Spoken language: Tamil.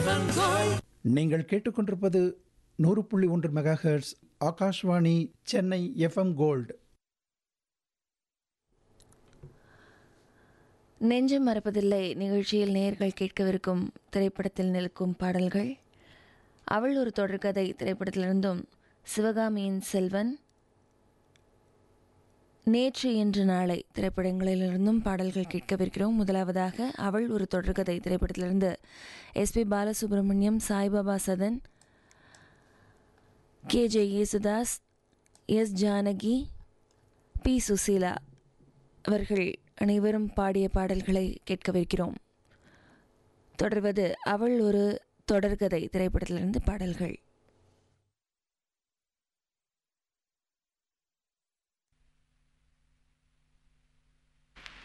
நீங்கள் கேட்டுக்கொண்டிருப்பது நூறு புள்ளி ஒன்று megahertz Akashvani Chennai FM gold Nenjam Marappathillai நிகழ்ச்சியில் நேர்கள் கேட்கவிருக்கும் திரைப்படத்தில் நிற்கும் பாடல்கள் அவள் ஒரு தொடர்கதை திரைப்படத்திலிருந்தும் சிவகாமியின் செல்வன் நேற்று இன்று நாளை திரைப்படங்களிலிருந்தும் பாடல்கள் கேட்கவிருக்கிறோம் முதலாவதாக அவள் ஒரு தொடர்கதை திரைப்படத்திலிருந்து S P Balasubrahmanyam Saibaba Sadhan K J Yesudas S Janaki P Susheela அவர்கள் அனைவரும் பாடிய பாடல்களை கேட்கவிருக்கிறோம் தொடர்வது அவள் ஒரு தொடர்கதை திரைப்படத்திலிருந்து பாடல்கள்